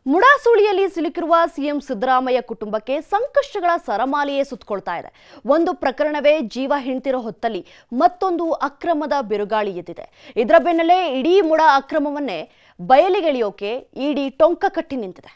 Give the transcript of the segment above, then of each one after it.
ಮುಡಾಸುಳಿಯಲ್ಲಿ ಸಿಲುಕಿರುವ ಸಿಎಂ ಸಿದ್ದರಾಮಯ್ಯ ಕುಟುಂಬಕ್ಕೆ ಸಂಕಷ್ಟಗಳ ಸರಮಾಲೆಯೇ ಸುತ್ತಕೊಳ್ತಾ ಇದೆ ಒಂದು ಪ್ರಕರಣವೇ ಜೀವ ಹಿಂಡ್ತಿರೋ ಹೊತ್ತಲ್ಲಿ ಮತ್ತೊಂದು ಅಕ್ರಮದ ಬಿರುಗಾಳಿ ಎದ್ದಿದೆ ಇದರ ಬೆನ್ನಲ್ಲೇ ಇಡೀ ಮುಡ ಅಕ್ರಮವನ್ನೇ ಬಯಲಿಗೆಳೆಯೋಕೆ ಇಡೀ ಟೊಂಕ ಕಟ್ಟಿ ನಿಂತಿದೆ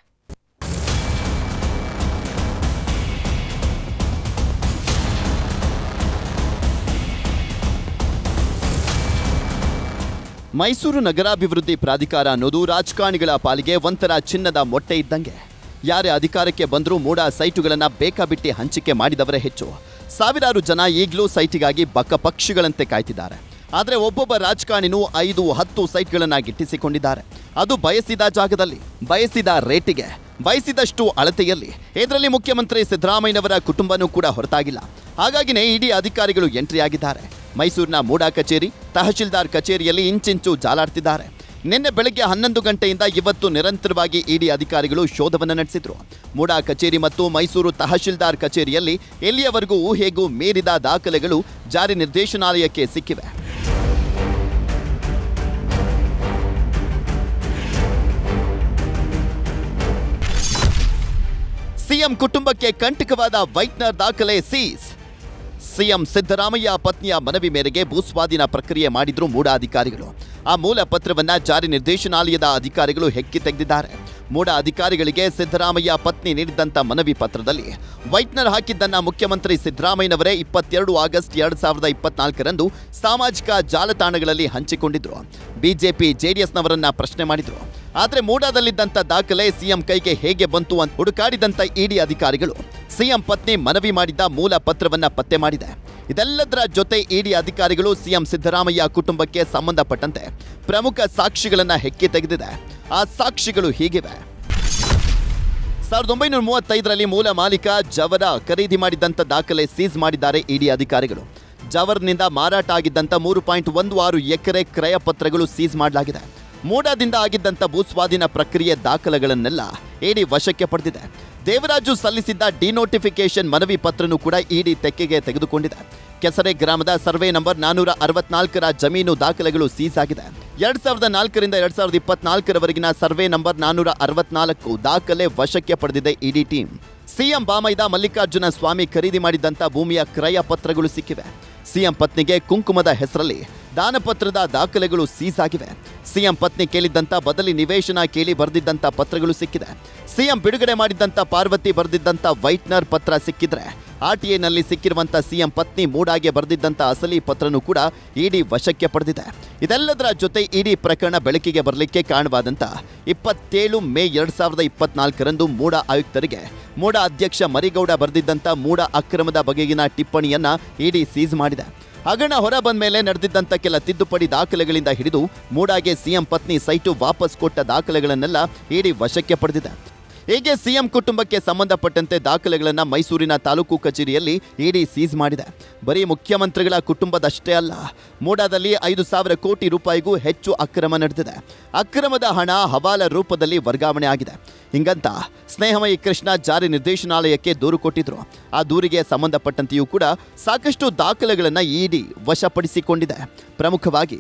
ಮೈಸೂರು ನಗರಾಭಿವೃದ್ಧಿ ಪ್ರಾಧಿಕಾರ ಅನ್ನೋದು ರಾಜಕಾರಣಿಗಳ ಪಾಲಿಗೆ ಒಂಥರ ಚಿನ್ನದ ಮೊಟ್ಟೆ ಇದ್ದಂಗೆ ಯಾರೇ ಅಧಿಕಾರಕ್ಕೆ ಬಂದರೂ ಮೂಡ ಸೈಟುಗಳನ್ನು ಬೇಕಾಬಿಟ್ಟಿ ಹಂಚಿಕೆ ಮಾಡಿದವರೇ ಹೆಚ್ಚು ಸಾವಿರಾರು ಜನ ಈಗಲೂ ಸೈಟಿಗಾಗಿ ಬಕ್ಕ ಪಕ್ಷಿಗಳಂತೆ ಕಾಯ್ತಿದ್ದಾರೆ ಆದರೆ ಒಬ್ಬೊಬ್ಬ ರಾಜಕಾರಣಿನೂ ಐದು ಹತ್ತು ಸೈಟ್ಗಳನ್ನು ಗಿಟ್ಟಿಸಿಕೊಂಡಿದ್ದಾರೆ ಅದು ಬಯಸಿದ ಜಾಗದಲ್ಲಿ ಬಯಸಿದ ರೇಟಿಗೆ ಬಯಸಿದಷ್ಟು ಅಳತೆಯಲ್ಲಿ ಇದರಲ್ಲಿ ಮುಖ್ಯಮಂತ್ರಿ ಸಿದ್ದರಾಮಯ್ಯನವರ ಕುಟುಂಬನೂ ಕೂಡ ಹೊರತಾಗಿಲ್ಲ ಹಾಗಾಗಿನೇ ಇಡೀ ಅಧಿಕಾರಿಗಳು ಎಂಟ್ರಿ ಆಗಿದ್ದಾರೆ ಮೈಸೂರಿನ ಮೂಡಾ ಕಚೇರಿ ತಹಶೀಲ್ದಾರ್ ಕಚೇರಿಯಲ್ಲಿ ಇಂಚಿಂಚು ಜಾಲಾಡ್ತಿದ್ದಾರೆ ನಿನ್ನೆ ಬೆಳಗ್ಗೆ ಹನ್ನೊಂದು ಗಂಟೆಯಿಂದ ಇವತ್ತು ನಿರಂತರವಾಗಿ ಇಡಿ ಅಧಿಕಾರಿಗಳು ಶೋಧವನ್ನು ನಡೆಸಿದ್ರು ಮೂಡಾ ಕಚೇರಿ ಮತ್ತು ಮೈಸೂರು ತಹಶೀಲ್ದಾರ್ ಕಚೇರಿಯಲ್ಲಿ ಎಲ್ಲಿಯವರೆಗೂ ಊಹೆಗೂ ಮೀರಿದ ದಾಖಲೆಗಳು ಜಾರಿ ನಿರ್ದೇಶನಾಲಯಕ್ಕೆ ಸಿಕ್ಕಿವೆ ಸಿಎಂ ಕುಟುಂಬಕ್ಕೆ ಕಂಟಕವಾದ ವೈಟ್ನರ್ ದಾಖಲೆ ಸೀಸ್ ಸಿಎಂ ಸಿದ್ದರಾಮಯ್ಯ ಪತ್ನಿಯ ಮನವಿ ಮೇರೆಗೆ ಭೂಸ್ವಾಧೀನ ಪ್ರಕ್ರಿಯೆ ಮಾಡಿದ್ರು ಮೂಡ ಅಧಿಕಾರಿಗಳು ಆ ಮೂಲ ಪತ್ರವನ್ನ ಜಾರಿ ನಿರ್ದೇಶನಾಲಯದ ಅಧಿಕಾರಿಗಳು ಹೆಕ್ಕಿ ತೆಗೆದಿದ್ದಾರೆ ಮೂಡ ಅಧಿಕಾರಿಗಳಿಗೆ ಸಿದ್ದರಾಮಯ್ಯ ಪತ್ನಿ ನೀಡಿದಂತ ಮನವಿ ಪತ್ರದಲ್ಲಿ ವೈಟ್ನರ್ ಹಾಕಿದ್ದನ್ನ ಮುಖ್ಯಮಂತ್ರಿ ಸಿದ್ದರಾಮಯ್ಯನವರೇ ಇಪ್ಪತ್ತೆರಡು ಆಗಸ್ಟ್ ಎರಡ್ ಸಾವಿರದ ಇಪ್ಪತ್ನಾಲ್ಕರಂದು ಸಾಮಾಜಿಕ ಜಾಲತಾಣಗಳಲ್ಲಿ ಹಂಚಿಕೊಂಡಿದ್ರು ಬಿಜೆಪಿ ಜೆಡಿಎಸ್ನವರನ್ನ ಪ್ರಶ್ನೆ ಮಾಡಿದ್ರು ಆದ್ರೆ ಮೂಡಾದಲ್ಲಿದ್ದಂಥ ದಾಖಲೆ ಸಿಎಂ ಕೈಗೆ ಹೇಗೆ ಬಂತು ಅಂತ ಹುಡುಕಾಡಿದಂಥ ಇಡಿ ಅಧಿಕಾರಿಗಳು ಸಿಎಂ ಪತ್ನಿ ಮನವಿ ಮಾಡಿದ್ದ ಮೂಲ ಪತ್ರವನ್ನ ಪತ್ತೆ ಮಾಡಿದೆ ಇದೆಲ್ಲದರ ಜೊತೆ ಇಡಿ ಅಧಿಕಾರಿಗಳು ಸಿಎಂ ಸಿದ್ದರಾಮಯ್ಯ ಕುಟುಂಬಕ್ಕೆ ಸಂಬಂಧಪಟ್ಟಂತೆ ಪ್ರಮುಖ ಸಾಕ್ಷಿಗಳನ್ನ ಹೆಕ್ಕಿ ತೆಗೆದಿದೆ ಆ ಸಾಕ್ಷಿಗಳು ಹೀಗಿವೆ ಸಾವಿರದ ಒಂಬೈನೂರ ಮೂವತ್ತೈದರಲ್ಲಿ ಮೂಲ ಮಾಲೀಕ ಜವರ ಖರೀದಿ ಮಾಡಿದಂಥ ದಾಖಲೆ ಸೀಸ್ ಮಾಡಿದ್ದಾರೆ ಇಡಿ ಅಧಿಕಾರಿಗಳು ಜವರ್ನಿಂದ ಮಾರಾಟ ಆಗಿದ್ದಂಥ ಮೂರು ಪಾಯಿಂಟ್ ಒಂದು ಆರು ಎಕರೆ ಕ್ರಯ ಪತ್ರಗಳು ಸೀಸ್ ಮಾಡಲಾಗಿದೆ ಮೂಡಾದಿಂದ ಆಗಿದ್ದಂಥ ಭೂಸ್ವಾಧೀನ ಪ್ರಕ್ರಿಯೆ ದಾಖಲೆಗಳನ್ನೆಲ್ಲ ಇಡಿ ವಶಕ್ಕೆ ಪಡೆದಿದೆ ದೇವರಾಜು ಸಲ್ಲಿಸಿದ್ದ ಡಿನೋಟಿಫಿಕೇಶನ್ ಮನವಿ ಪತ್ರನೂ ಕೂಡ ಇಡಿ ತೆಕ್ಕೆಗೆ ತೆಗೆದುಕೊಂಡಿದೆ ಕೆಸರೆ ಗ್ರಾಮದ ಸರ್ವೆ ನಂಬರ್ ನಾನೂರ ಅರವತ್ನಾಲ್ಕರ ಜಮೀನು ದಾಖಲೆಗಳು ಸೀಸ್ ಆಗಿದೆ ಎರಡ್ ಸಾವಿರದ ನಾಲ್ಕರಿಂದ ಎರಡ್ ಸಾವಿರದ ಇಪ್ಪತ್ನಾಲ್ಕರವರೆಗಿನ ಸರ್ವೆ ನಂಬರ್ ನಾನೂರ ಅರವತ್ನಾಲ್ಕು ದಾಖಲೆ ವಶಕ್ಕೆ ಪಡೆದಿದೆ ಇಡಿ ಟೀಮ್ ಸಿಎಂ ಬಾಮೈದ ಮಲ್ಲಿಕಾರ್ಜುನ ಸ್ವಾಮಿ ಖರೀದಿ ಮಾಡಿದಂತ ಭೂಮಿಯ ಕ್ರಯ ಪತ್ರಗಳು ಸಿಕ್ಕಿವೆ ಸಿಎಂ ಪತ್ನಿಗೆ ಕುಂಕುಮದ ಹೆಸರಲ್ಲಿ ದಾನಪತ್ರದ ದಾಖಲೆಗಳು ಸೀಸ್ ಆಗಿವೆ ಸಿಎಂ ಪತ್ನಿ ಕೇಳಿದ್ದಂತ ಬದಲಿ ನಿವೇಶನ ಕೇಳಿ ಬರೆದಿದ್ದಂತ ಪತ್ರಗಳು ಸಿಕ್ಕಿದೆ ಸಿಎಂ ಬಿಡುಗಡೆ ಮಾಡಿದ್ದಂತ ಪಾರ್ವತಿ ಬರೆದಿದ್ದಂತ ವೈಟ್ನರ್ ಪತ್ರ ಸಿಕ್ಕಿದ್ರೆ ಆರ್ಟಿಎನಲ್ಲಿ ಸಿಕ್ಕಿರುವಂತ ಸಿಎಂ ಪತ್ನಿ ಮೂಡಾಗೆ ಬರೆದಿದ್ದಂತ ಅಸಲಿ ಪತ್ರನೂ ಕೂಡ ಇಡಿ ವಶಕ್ಕೆ ಪಡೆದಿದೆ ಇದೆಲ್ಲದರ ಜೊತೆ ಇಡಿ ಪ್ರಕರಣ ಬೆಳಕಿಗೆ ಬರಲಿಕ್ಕೆ ಕಾರಣವಾದಂತ ಇಪ್ಪತ್ತೇಳು ಮೇ ಎರಡ್ ಸಾವಿರದ ಇಪ್ಪತ್ನಾಲ್ಕರಂದು ಮೂಡ ಆಯುಕ್ತರಿಗೆ ಮೂಡ ಅಧ್ಯಕ್ಷ ಮರಿಗೌಡ ಬರೆದಿದ್ದಂತ ಮೂಡ ಅಕ್ರಮದ ಬಗೆಗಿನ ಟಿಪ್ಪಣಿಯನ್ನ ಇಡಿ ಸೀಸ್ ಮಾಡಿದೆ ಹಗರಣ ಹೊರ ಬಂದ ಮೇಲೆ ನಡೆದಿದ್ದಂಥ ಕೆಲ ತಿದ್ದುಪಡಿ ದಾಖಲೆಗಳಿಂದ ಹಿಡಿದು ಮೂಡಾಗೆ ಸಿಎಂ ಪತ್ನಿ ಸೈಟು ವಾಪಸ್ ಕೊಟ್ಟ ದಾಖಲೆಗಳನ್ನೆಲ್ಲ ಇಡಿ ವಶಕ್ಕೆ ಪಡೆದಿದೆ ಹೀಗೆ ಸಿಎಂ ಕುಟುಂಬಕ್ಕೆ ಸಂಬಂಧಪಟ್ಟಂತೆ ದಾಖಲೆಗಳನ್ನು ಮೈಸೂರಿನ ತಾಲೂಕು ಕಚೇರಿಯಲ್ಲಿ ಇಡಿ ಸೀಸ್ ಮಾಡಿದೆ ಬರೀ ಮುಖ್ಯಮಂತ್ರಿಗಳ ಕುಟುಂಬದಷ್ಟೇ ಅಲ್ಲ ಮೂಡಾದಲ್ಲಿ ಐದು ಸಾವಿರ ಕೋಟಿ ರೂಪಾಯಿಗೂ ಹೆಚ್ಚು ಅಕ್ರಮ ನಡೆದಿದೆ ಅಕ್ರಮದ ಹಣ ಹವಾಲ ರೂಪದಲ್ಲಿ ವರ್ಗಾವಣೆ ಆಗಿದೆ ಹಿಂಗಂತ ಸ್ನೇಹಮಯಿ ಕೃಷ್ಣ ಜಾರಿ ನಿರ್ದೇಶನಾಲಯಕ್ಕೆ ದೂರು ಕೊಟ್ಟಿದ್ರು ಆ ದೂರಿಗೆ ಸಂಬಂಧಪಟ್ಟಂತೆಯೂ ಕೂಡ ಸಾಕಷ್ಟು ದಾಖಲೆಗಳನ್ನು ಇಡಿ ವಶಪಡಿಸಿಕೊಂಡಿದೆ ಪ್ರಮುಖವಾಗಿ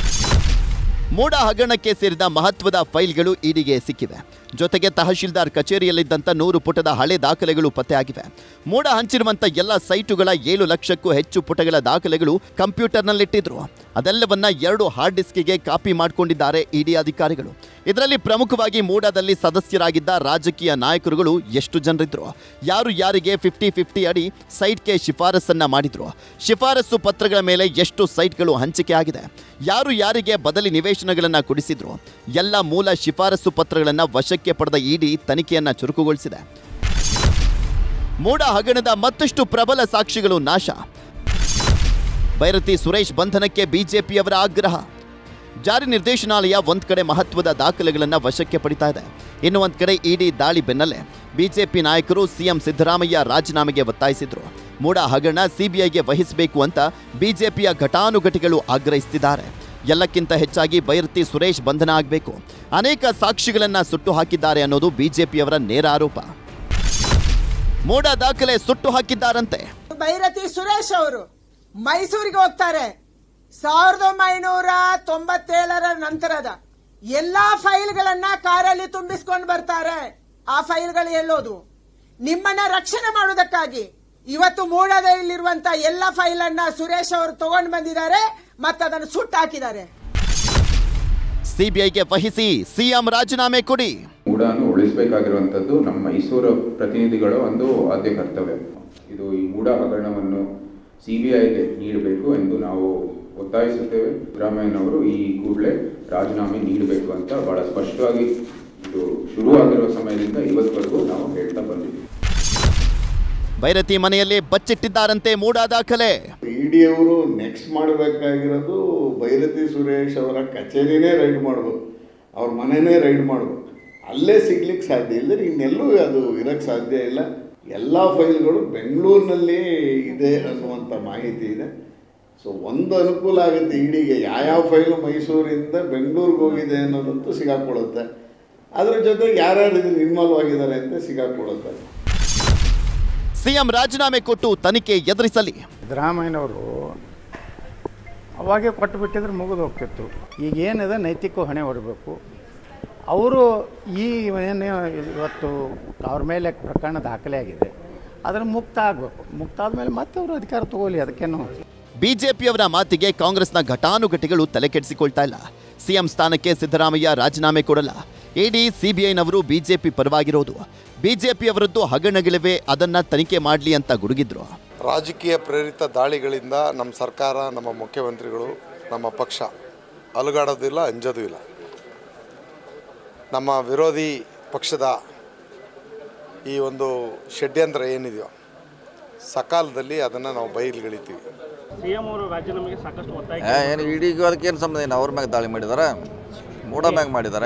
ಮೂಡ ಹಗರಣಕ್ಕೆ ಸೇರಿದ ಮಹತ್ವದ ಫೈಲ್ಗಳು ಇಡಿಗೆ ಸಿಕ್ಕಿವೆ ಜೊತೆಗೆ ತಹಶೀಲ್ದಾರ್ ಕಚೇರಿಯಲ್ಲಿದ್ದಂಥ ನೂರು ಪುಟದ ಹಳೆ ದಾಖಲೆಗಳು ಪತ್ತೆಯಾಗಿವೆ ಮೂಡ ಹಂಚಿರುವಂಥ ಎಲ್ಲ ಸೈಟುಗಳ ಏಳು ಲಕ್ಷಕ್ಕೂ ಹೆಚ್ಚು ಪುಟಗಳ ದಾಖಲೆಗಳು ಕಂಪ್ಯೂಟರ್ನಲ್ಲಿಟ್ಟಿದ್ರು ಅದೆಲ್ಲವನ್ನ ಎರಡು ಹಾರ್ಡ್ ಡಿಸ್ಕಿಗೆ ಕಾಪಿ ಮಾಡಿಕೊಂಡಿದ್ದಾರೆ ಇಡಿ ಅಧಿಕಾರಿಗಳು ಇದರಲ್ಲಿ ಪ್ರಮುಖವಾಗಿ ಮೂಡಾದಲ್ಲಿ ಸದಸ್ಯರಾಗಿದ್ದ ರಾಜಕೀಯ ನಾಯಕರುಗಳು ಎಷ್ಟು ಜನರಿದ್ರು ಯಾರು ಯಾರಿಗೆ ಫಿಫ್ಟಿ ಫಿಫ್ಟಿ ಅಡಿ ಸೈಟ್ಗೆ ಶಿಫಾರಸನ್ನ ಮಾಡಿದ್ರು ಶಿಫಾರಸು ಪತ್ರಗಳ ಮೇಲೆ ಎಷ್ಟು ಸೈಟ್ಗಳು ಹಂಚಿಕೆ ಆಗಿದೆ ಯಾರು ಯಾರಿಗೆ ಬದಲಿ ನಿವೇಶನಗಳನ್ನು ಕೊಡಿಸಿದ್ರು ಎಲ್ಲ ಮೂಲ ಶಿಫಾರಸು ಪತ್ರಗಳನ್ನು ವಶಕ್ಕೆ ಪಡೆದ ಇಡಿ ತನಿಖೆಯನ್ನ ಚುರುಕುಗೊಳಿಸಿದೆ ಮೂಡ ಹಗರಣದ ಮತ್ತಷ್ಟು ಪ್ರಬಲ ಸಾಕ್ಷಿಗಳು ನಾಶ ಭೈರತಿ ಸುರೇಶ್ ಬಂಧನಕ್ಕೆ ಬಿಜೆಪಿಯವರ ಆಗ್ರಹ ಜಾರಿ ನಿರ್ದೇಶನಾಲಯ ಒಂದ್ ಕಡೆ ಮಹತ್ವದ ದಾಖಲೆಗಳನ್ನು ವಶಕ್ಕೆ ಪಡಿತಾ ಇದೆ ಇನ್ನು ಒಂದ್ ಕಡೆ ಇಡಿ ದಾಳಿ ಬೆನ್ನಲ್ಲೇ ಬಿಜೆಪಿ ನಾಯಕರು ಸಿಎಂ ಸಿದ್ದರಾಮಯ್ಯ ರಾಜೀನಾಮೆಗೆ ಒತ್ತಾಯಿಸಿದ್ರು ಮೂಡ ಹಗರಣ ಸಿಬಿಐಗೆ ವಹಿಸಬೇಕು ಅಂತ ಬಿಜೆಪಿಯ ಘಟಾನುಘಟಿಗಳು ಆಗ್ರಹಿಸುತ್ತಿದ್ದಾರೆ ಎಲ್ಲಕ್ಕಿಂತ ಹೆಚ್ಚಾಗಿ ಭೈರತಿ ಸುರೇಶ್ ಬಂಧನ ಆಗಬೇಕು ಅನೇಕ ಸಾಕ್ಷಿಗಳನ್ನ ಸುಟ್ಟು ಹಾಕಿದ್ದಾರೆ ಅನ್ನೋದು ಬಿಜೆಪಿಯವರ ನೇರ ಆರೋಪ ಮೂಡ ದಾಖಲೆ ಸುಟ್ಟು ಹಾಕಿದ್ದಾರಂತೆ ಭೈರತಿ ಸುರೇಶ್ ಅವರು ಮೈಸೂರಿಗೆ ಹೋಗ್ತಾರೆ ಸಾವಿರದ ಒಂಬೈನೂರ ತೊಂಬತ್ತೇಳರ ನಂತರದ ಎಲ್ಲಾ ಫೈಲ್ಗಳನ್ನ ಕಾರಲ್ಲಿ ತುಂಬಿಸ್ಕೊಂಡು ಬರ್ತಾರೆ ಆ ಫೈಲ್ಗಳು ಎಲ್ಲೋದು ನಿಮ್ಮನ್ನ ರಕ್ಷಣೆ ಮಾಡುವುದಕ್ಕಾಗಿ ಇವತ್ತು ಮೂಡದಲ್ಲಿರುವಂತ ಎಲ್ಲ ಫೈಲ್ ಅನ್ನ ಸುರೇಶ್ ಅವರು ತಗೊಂಡು ಬಂದಿದ್ದಾರೆ ಮತ್ತೆ ಅದನ್ನು ಸುಟ್ಟು ಹಾಕಿದ್ದಾರೆ ಸಿಬಿಐಗೆ ವಹಿಸಿ ಸಿಎಂ ರಾಜೀನಾಮೆ ಕೊಡಿ ಮೂಡನ್ನು ಉಳಿಸಬೇಕಾಗಿರುವಂಥದ್ದು ನಮ್ಮ ಮೈಸೂರು ಪ್ರತಿನಿಧಿಗಳ ಒಂದು ಆದ್ಯ ಕರ್ತವ್ಯ ಇದು ಈ ಮೂಡ ಹಗರಣವನ್ನು ಸಿ ಬಿ ಐಗೆ ನೀಡಬೇಕು ಎಂದು ನಾವು ಒತ್ತಾಯಿಸುತ್ತೇವೆ ಸಿದ್ದರಾಮಯ್ಯನವರು ಈ ಕೂಡಲೇ ರಾಜೀನಾಮೆ ನೀಡಬೇಕು ಅಂತ ಬಹಳ ಸ್ಪಷ್ಟವಾಗಿ ಇದು ಶುರುವಾಗಿರುವ ಸಮಯದಿಂದ ಇವತ್ತವರೆಗೂ ನಾವು ಹೇಳ್ತಾ ಬಂದಿದ್ದೀವಿ ಭೈರತಿ ಮನೆಯಲ್ಲಿ ಬಚ್ಚಿಟ್ಟಿದ್ದಾರಂತೆ ಮೂಡ ದಾಖಲೆ ಇಡಿ ಅವರು ನೆಕ್ಸ್ಟ್ ಮಾಡಬೇಕಾಗಿರೋದು ಭೈರತಿ ಸುರೇಶ್ ಅವರ ಕಚೇರಿನೇ ರೈಡ್ ಮಾಡಬೇಕು ಅವ್ರ ಮನೆನೇ ರೈಡ್ ಮಾಡಬೇಕು ಅಲ್ಲೇ ಸಿಗ್ಲಿಕ್ಕೆ ಸಾಧ್ಯ ಇಲ್ಲದ್ರೆ ಇನ್ನೆಲ್ಲೂ ಅದು ಇರಕ್ಕೆ ಸಾಧ್ಯ ಇಲ್ಲ ಎಲ್ಲ ಫೈಲ್ಗಳು ಬೆಂಗಳೂರಿನಲ್ಲಿ ಇದೆ ಅನ್ನುವಂಥ ಮಾಹಿತಿ ಇದೆ ಸೊ ಒಂದು ಅನುಕೂಲ ಆಗುತ್ತೆ ಇಡಿಗೆ ಯಾವ್ಯಾವ ಫೈಲು ಮೈಸೂರಿಂದ ಬೆಂಗಳೂರಿಗೆ ಹೋಗಿದೆ ಅನ್ನೋದಂತೂ ಸಿಗಾಕೊಳ್ಳುತ್ತೆ ಅದ್ರ ಜೊತೆಗೆ ಯಾರ್ಯಾರು ಇದನ್ನು ಇನ್ವಾಲ್ವ್ ಆಗಿದ್ದಾರೆ ಅಂತ ಸಿಗಾಕೊಳ್ಳುತ್ತೆ ಸಿಎಂ ರಾಜೀನಾಮೆ ಕೊಟ್ಟು ತನಿಖೆ ಎದುರಿಸಲಿ ಸಿದ್ದರಾಮಯ್ಯನವರು ಅವಾಗೇ ಕೊಟ್ಟು ಬಿಟ್ಟಿದ್ರೆ ಮುಗಿದು ಹೋಗ್ತಿತ್ತು ಈಗ ಏನಿದೆ ನೈತಿಕ ಹೊಣೆ ಹೊರಬೇಕು ಅವರು ಈ ಏನು ಇವತ್ತು ಅವ್ರ ಮೇಲೆ ಪ್ರಕರಣ ದಾಖಲೆ ಆಗಿದೆ ಅದನ್ನು ಮುಕ್ತ ಆಗಬೇಕು ಮುಕ್ತ ಆದಮೇಲೆ ಮತ್ತೆ ಅವರು ಅಧಿಕಾರ ತಗೋಲಿ ಅದಕ್ಕೇನು ಬಿಜೆಪಿಯವರ ಮಾತಿಗೆ ಕಾಂಗ್ರೆಸ್ನ ಘಟಾನುಘಟಿಗಳು ತಲೆಕೆಡಿಸಿಕೊಳ್ತಾ ಇಲ್ಲ ಸಿಎಂ ಸ್ಥಾನಕ್ಕೆ ಸಿದ್ದರಾಮಯ್ಯ ರಾಜೀನಾಮೆ ಕೊಡಲ್ಲ ಇಡಿ ಸಿಬಿಐನವರು ಬಿಜೆಪಿ ಪರವಾಗಿರೋದು ಬಿಜೆಪಿಯವರದ್ದು ಹಗರಣಗಳಿವೆ ಅದನ್ನ ತನಿಖೆ ಮಾಡಲಿ ಅಂತ ಗುಡುಗಿದ್ರು ರಾಜಕೀಯ ಪ್ರೇರಿತ ದಾಳಿಗಳಿಂದ ನಮ್ಮ ಸರ್ಕಾರ ನಮ್ಮ ಮುಖ್ಯಮಂತ್ರಿಗಳು ನಮ್ಮ ಪಕ್ಷ ಅಲುಗಾಡೋದಿಲ್ಲ ಅಂಜೋದು ಇಲ್ಲ ನಮ್ಮ ವಿರೋಧಿ ಪಕ್ಷದ ಈ ಒಂದು ಷಡ್ಯಂತ್ರ ಏನಿದೆಯೋ ಸಕಾಲದಲ್ಲಿ ಅದನ್ನು ನಾವು ಬಯಲುಗಳಿತೀವಿ ಸಿಎಂ ಅವರು ರಾಜೀನಾಮೆಗೆ ಸಾಕಷ್ಟು ಒತ್ತಾಯ ಏ, ಏನು ಇಡೀಗೂ ಅದಕ್ಕೆ ಏನು ಸಂಬಂಧ ಏನು ಅವ್ರ ಮ್ಯಾಗ ದಾಳಿ ಮಾಡಿದ್ದಾರೆ ಮೂಡ ಮ್ಯಾಗ ಮಾಡಿದ್ದಾರೆ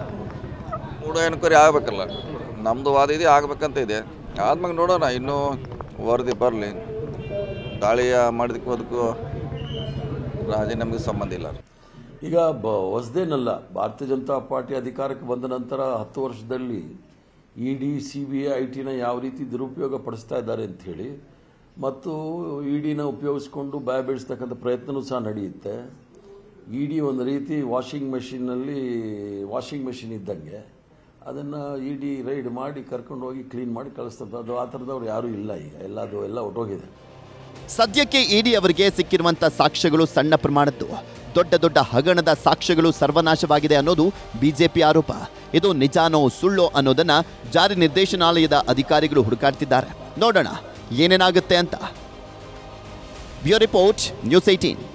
ಮೂಡ ಎನ್ಕ್ವೈರಿ ಆಗಬೇಕಲ್ಲ ನಮ್ಮದು ವಾದ ಇದೆ ಆಗಬೇಕಂತ ಇದೆ ಆದ್ಮ್ಯಾಗ ನೋಡೋಣ ಇನ್ನೂ ವರದಿ ಬರಲಿ ದಾಳಿ ಮಾಡಿದಕ್ಕೂ ಅದಕ್ಕೂ ರಾಜೀನಾಮೆಗೆ ಸಂಬಂಧ ಇಲ್ಲ ಈಗ ಬ ಹೊಸದೇನಲ್ಲ ಭಾರತೀಯ ಜನತಾ ಪಾರ್ಟಿ ಅಧಿಕಾರಕ್ಕೆ ಬಂದ ನಂತರ ಹತ್ತು ವರ್ಷದಲ್ಲಿ E D C B I I ಟಿನ ಯಾವ ರೀತಿ ದುರುಪಯೋಗ ಪಡಿಸ್ತಾ ಇದ್ದಾರೆ ಅಂತ ಹೇಳಿ ಮತ್ತು ಇ ಡಿನ ಉಪಯೋಗಿಸ್ಕೊಂಡು ಬಾಯ ಬಿಡಿಸ್ತಕ್ಕಂಥ ಪ್ರಯತ್ನವೂ ಸಹ ನಡೆಯುತ್ತೆ ಇ ಡಿ ಒಂದು ರೀತಿ ವಾಷಿಂಗ್ ಮೆಷಿನ್ನಲ್ಲಿ ವಾಷಿಂಗ್ ಮೆಷಿನ್ ಇದ್ದಂಗೆ ಅದನ್ನು ಇ ಡಿ ರೈಡ್ ಮಾಡಿ ಕರ್ಕೊಂಡು ಹೋಗಿ ಕ್ಲೀನ್ ಮಾಡಿ ಕಳಿಸ್ತದೆ ಅದು ಆ ಥರದವ್ರು ಯಾರೂ ಇಲ್ಲ ಈಗ ಎಲ್ಲ ಅದು ಎಲ್ಲ ಹೊಟ್ಟೋಗಿದೆ ಸದ್ಯಕ್ಕೆ ಇಡಿ ಅವರಿಗೆ ಸಿಕ್ಕಿರುವಂತ ಸಾಕ್ಷ್ಯಗಳು ಸಣ್ಣ ಪ್ರಮಾಣದ್ದು ದೊಡ್ಡ ದೊಡ್ಡ ಹಗರಣದ ಸಾಕ್ಷ್ಯಗಳು ಸರ್ವನಾಶವಾಗಿದೆ ಅನ್ನೋದು ಬಿಜೆಪಿ ಆರೋಪ ಇದು ನಿಜಾನೋ ಸುಳ್ಳೋ ಅನ್ನೋದನ್ನ ಜಾರಿ ನಿರ್ದೇಶನಾಲಯದ ಅಧಿಕಾರಿಗಳು ಹುಡುಕಾಡ್ತಿದ್ದಾರೆ ನೋಡೋಣ ಏನೇನಾಗುತ್ತೆ ಅಂತ ಬ್ಯೂರೋ ರಿಪೋರ್ಟ್ ನ್ಯೂಸ್ ಏಟೀನ್